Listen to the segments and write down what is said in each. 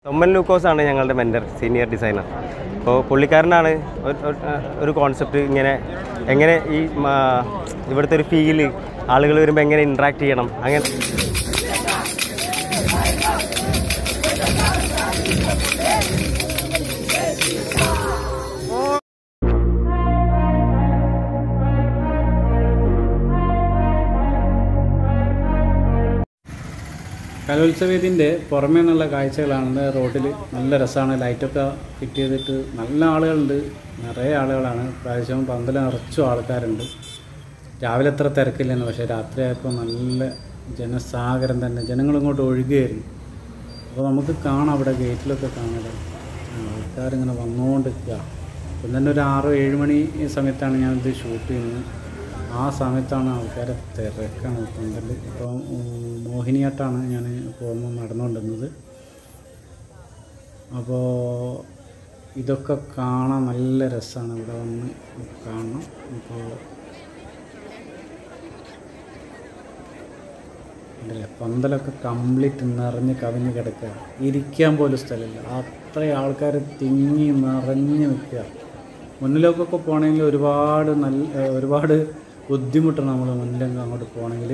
തൊമ്മൻ ലൂക്കോസ് ആണ് ഞങ്ങളുടെ mentor senior designer അപ്പോൾ പുള്ളിക്കാരനാണ് ഒരു- ഒരു- ഒരു കോൺസെപ്റ്റ് ഇങ്ങനെ എങ്ങനെ ഈ മ, ഇവിടുത്തെ ഒരു ഫീല് ആളുകൾ വരുമ്പോൾ എങ്ങനെ ഇൻട്രാക്ട് ചെയ്യണം അങ്ങനെ കലോത്സവത്തിൻ്റെ പുറമേ നിന്നുള്ള കാഴ്ചകളാണ് റോഡിൽ നല്ല രസമാണ് ലൈറ്റൊക്കെ ഫിറ്റ് ചെയ്തിട്ട് നല്ല ആളുകളുണ്ട് നിറയെ ആളുകളാണ് പ്രാവശ്യം പന്തൽ നിറച്ചും ആൾക്കാരുണ്ട് രാവിലെ അത്ര തിരക്കില്ലെന്ന് പക്ഷേ രാത്രിയായപ്പോൾ നല്ല ജനസാഗരം തന്നെ ജനങ്ങൾ ഇങ്ങോട്ട് ഒഴുകുകയായിരുന്നു അപ്പോൾ നമുക്ക് കാണാം അവിടെ ഗേറ്റിലൊക്കെ കാണാം ആൾക്കാരിങ്ങനെ വന്നുകൊണ്ടിരിക്കുക ഇപ്പം തന്നെ ഒരു ആറോ ഏഴ് മണി സമയത്താണ് ഞാനിത് ഷൂട്ട് ചെയ്യുന്നത് ആ സമയത്താണ് ആൾക്കാരെ തിരക്കാണ് പന്തൽ ഇപ്പോൾ മോഹിനിയാട്ടാണ് ഞാൻ പോകുമ്പോൾ നടന്നുകൊണ്ടിരുന്നത് അപ്പോൾ ഇതൊക്കെ കാണാൻ നല്ല രസമാണ് ഇവിടെ വന്ന് കാണണം ഇപ്പോൾ ഉണ്ടല്ലേ പന്തലൊക്കെ കംപ്ലീറ്റ് നിറഞ്ഞ് കവിഞ്ഞ് കിടക്കുക ഇരിക്കാൻ പോലും സ്ഥലമില്ല അത്രയും ആൾക്കാർ തിങ്ങി നിറഞ്ഞ് നിൽക്കുക മുന്നിലേക്കൊക്കെ പോകണമെങ്കിൽ ഒരുപാട് നല്ല ഏഹ് ഒരുപാട് ബുദ്ധിമുട്ടാണ് നമ്മൾ മുന്നിലേക്ക് അങ്ങോട്ട് പോകണമെങ്കിൽ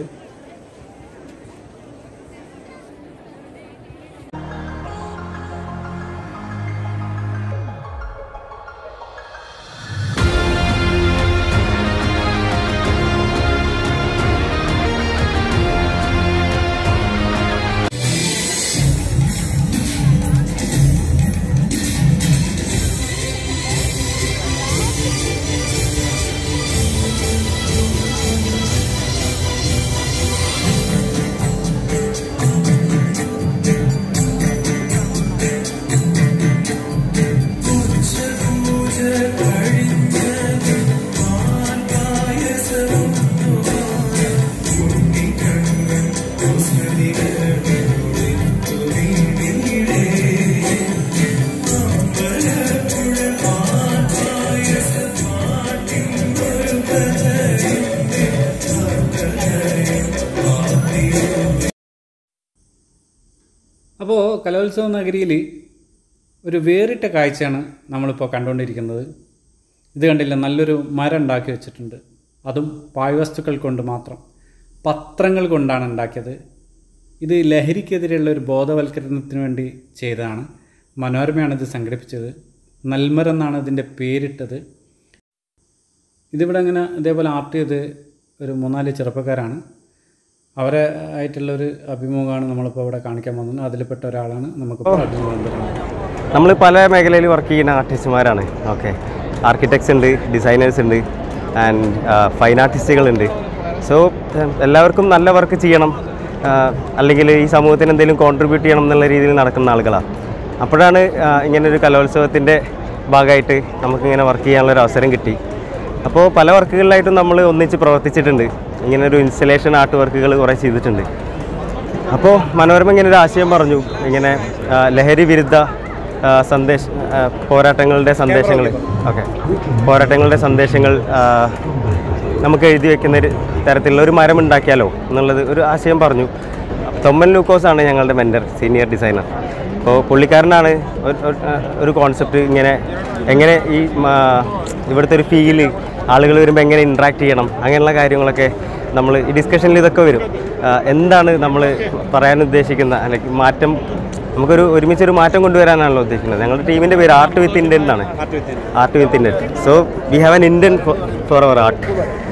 അപ്പോൾ കലോത്സവ നഗരിയിൽ ഒരു വേറിട്ട കാഴ്ചയാണ് നമ്മളിപ്പോൾ കണ്ടുകൊണ്ടിരിക്കുന്നത് ഇത് കണ്ടില്ല നല്ലൊരു മരം ഉണ്ടാക്കി വെച്ചിട്ടുണ്ട് അതും പാഴ്വസ്തുക്കൾ കൊണ്ട് മാത്രം പത്രങ്ങൾ കൊണ്ടാണ് ഉണ്ടാക്കിയത് ഇത് ലഹരിക്കെതിരെയുള്ള ഒരു ബോധവൽക്കരണത്തിന് വേണ്ടി ചെയ്തതാണ് മനോരമയാണ് ഇത് സംഘടിപ്പിച്ചത് നൽമരം എന്നാണ് ഇതിൻ്റെ പേരിട്ടത് ഇതിവിടെ അങ്ങനെ ഇതേപോലെ ആർട്ട് ചെയ്ത് ഒരു മൂന്നാല് ചെറുപ്പക്കാരാണ് അവരെ ആയിട്ടുള്ളൊരു അഭിമുഖമാണ് നമ്മളിപ്പോൾ ഇവിടെ കാണിക്കാൻ പോകുന്നത് അതിൽപ്പെട്ട ഒരാളാണ് നമുക്കിപ്പോൾ അഭിമുഖം തരുന്നത് നമ്മൾ പല മേഖലയിൽ വർക്ക് ചെയ്യുന്ന ആർട്ടിസ്റ്റുമാരാണ് ഓക്കെ ആർക്കിടെക്ട്സ് ഉണ്ട് ഡിസൈനേഴ്സ് ഉണ്ട് ആൻഡ് ഫൈൻ ആർട്ടിസ്റ്റുകളുണ്ട് സോ എല്ലാവർക്കും നല്ല വർക്ക് ചെയ്യണം ആഹ് അല്ലെങ്കിൽ ഈ സമൂഹത്തിന് എന്തെങ്കിലും കോൺട്രിബ്യൂട്ട് ചെയ്യണം എന്നുള്ള രീതിയിൽ നടക്കുന്ന ആളുകളാണ് അപ്പോഴാണ് ആഹ് ഇങ്ങനൊരു കലോത്സവത്തിൻ്റെ ഭാഗമായിട്ട് നമുക്കിങ്ങനെ വർക്ക് ചെയ്യാനുള്ള ഒരു അവസരം കിട്ടി അപ്പോൾ പല വർക്കുകളിലായിട്ടും നമ്മൾ ഒന്നിച്ച് പ്രവർത്തിച്ചിട്ടുണ്ട് ഇങ്ങനെ ഒരു ഇൻസ്റ്റലേഷൻ ആർട്ട് വർക്കുകൾ കുറേ ചെയ്തിട്ടുണ്ട് അപ്പോൾ മനോരമ ഇങ്ങനെ ഒരു ആശയം പറഞ്ഞു ഇങ്ങനെ ആ, ലഹരി വിരുദ്ധ ആ, സന്ദേശ ആ, പോരാട്ടങ്ങളുടെ സന്ദേശങ്ങൾ ഓക്കെ പോരാട്ടങ്ങളുടെ സന്ദേശങ്ങൾ ആ, നമുക്ക് എഴുതി വെക്കുന്ന ഒരു തരത്തിലുള്ള ഒരു മരം ഉണ്ടാക്കിയാലോ എന്നുള്ളത് ഒരു ആശയം പറഞ്ഞു തൊമ്മൻ ലൂക്കോസ് ആണ് ഞങ്ങളുടെ മെൻറ്റർ സീനിയർ ഡിസൈനർ അപ്പോൾ പുള്ളിക്കാരനാണ് ഒരു- ഒരു- ഒരു കോൺസെപ്റ്റ് ഇങ്ങനെ എങ്ങനെ ഈ മ, ഇവിടുത്തെ ഒരു ഫീല് ആളുകൾ വരുമ്പോൾ എങ്ങനെ ഇൻട്രാക്ട് ചെയ്യണം അങ്ങനെയുള്ള കാര്യങ്ങളൊക്കെ നമ്മൾ ഈ ഡിസ്കഷനിൽ ഇതൊക്കെ വരും ആ, എന്താണ് നമ്മൾ പറയാൻ ഉദ്ദേശിക്കുന്ന അല്ലെങ്കിൽ മാറ്റം നമുക്കൊരു ഒരുമിച്ചൊരു മാറ്റം കൊണ്ടുവരാനാണല്ലോ ഉദ്ദേശിക്കുന്നത് ഞങ്ങളുടെ ടീമിൻ്റെ പേര് ആർട്ട് വിത്ത് ഇന്ത്യൻ എന്നാണ് art with Indian so we have an Indian for our art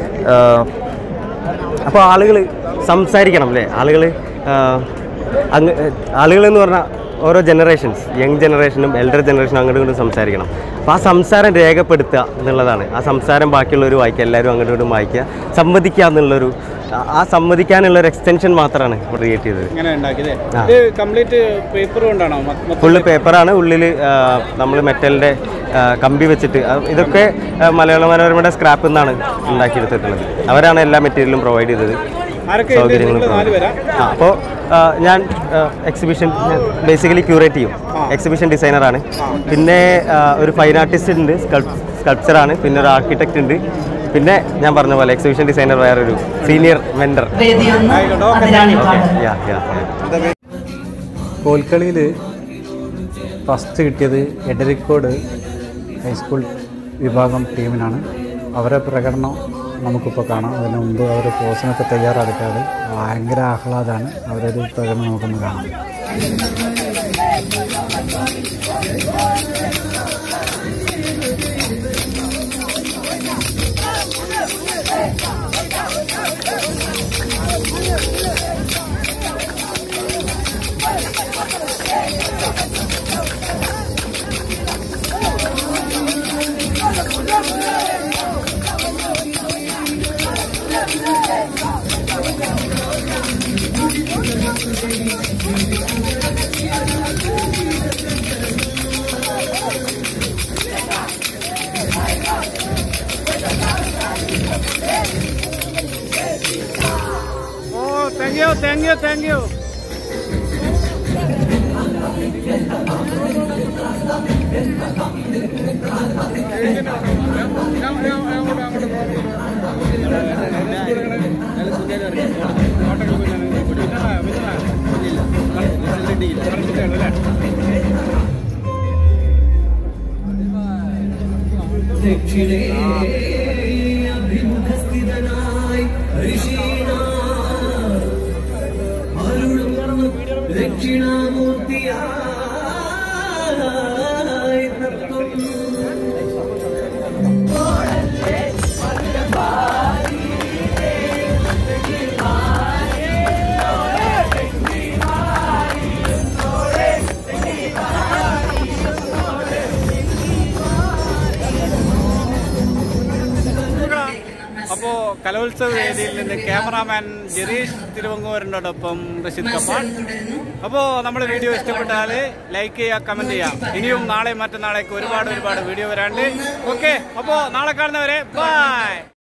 അപ്പോൾ ആളുകൾ സംസാരിക്കണം അല്ലേ ആളുകൾ അങ്ങ് ആളുകൾ എന്ന് പറഞ്ഞാൽ ഓരോ ജനറേഷൻസ് യങ് ജനറേഷനും എൽഡർ ജനറേഷനും അങ്ങോട്ടും ഇങ്ങോട്ടും സംസാരിക്കണം അപ്പോൾ ആ സംസാരം രേഖപ്പെടുത്തുക എന്നുള്ളതാണ് ആ സംസാരം ബാക്കിയുള്ളവർ വായിക്കുക എല്ലാവരും അങ്ങോട്ടും ഇങ്ങോട്ടും വായിക്കുക സംവദിക്കുക എന്നുള്ളൊരു ആ- ആ സംവദിക്കാനുള്ള ഒരു എക്സ്റ്റൻഷൻ മാത്രമാണ് ക്രിയേറ്റ് ചെയ്തത് ഇങ്ങനെ ഉണ്ടാക്കിയതേ ആ. ഇത് കംപ്ലീറ്റ് പേപ്പർ കൊണ്ടാണോ മൊ- മൊത്തം ഫുള്ള് പേപ്പറാണ് ഉള്ളിൽ നമ്മൾ മെറ്റലിൻ്റെ കമ്പി വെച്ചിട്ട് അത് ഇതൊക്കെ ആ, മലയാള മനോരമയുടെ സ്ക്രാപ്പിൽ നിന്നാണ് ഉണ്ടാക്കിയെടുത്തിട്ടുള്ളത് അവരാണ് എല്ലാ മെറ്റീരിയലും പ്രൊവൈഡ് ചെയ്തത് ആരൊക്കെ ഉണ്ട്? സൗകര്യങ്ങളും നിങ്ങള് നാല് പേരാ? ആ അപ്പോൾ ഞാൻ എക്സിബിഷൻ ബേസിക്കലി ക്യൂറേറ്റ് ചെയ്യും എക്സിബിഷൻ ഡിസൈനറാണ് പിന്നെ ആ, ഒരു ഫൈൻ ആർട്ടിസ്റ്റ് ഉണ്ട് സ്കൾപ്ചറാണ് പിന്നെ ഒരു ആർക്കിടെക്റ്റ് ഉണ്ട് പിന്നെ ഞാൻ പറഞ്ഞ പോലെ എക്സിബിഷൻ ഡിസൈനർ വേറൊരു സീനിയർ മെൻറ്റർ വേദിയൊന്ന് അതിരാണിപ്പാട് യാ യാ കോൽക്കളിയിൽ ഫസ്റ്റ് കിട്ടിയത് എഡരിക്കോട് ഹൈസ്കൂൾ വിഭാഗം ടീമിനാണ് അവരെ പ്രകടനം നമുക്കിപ്പോൾ കാണാം അതിന് മുമ്പ് അവർ പോസിനൊക്കെ തയ്യാറെടുക്കാതെ ഭയങ്കര ആഹ്ലാദമാണ് അവരൊരു പ്രകടനം നമുക്കൊന്ന് കാണാം ഓ thank you thank you thank you അപ്പോ കലോത്സവ വേദിയിൽ നിന്ന് ക്യാമറാമാൻ ജെറീഷ് തിരുവങ്ങൂരിനോടൊപ്പം റഷീദ് കപ്പാൻ അപ്പോ നമ്മുടെ വീഡിയോ ഇഷ്ടപ്പെട്ടാൽ ലൈക്ക് ചെയ്യുക കമന്റ് ചെയ്യുക ഇനിയും നാളെ മറ്റന്നാളേക്ക് ഒരുപാട് ഒരുപാട് വീഡിയോ വരാണ്ട് ഓക്കെ അപ്പോ നാളെ കാണുന്നവരെ ബൈ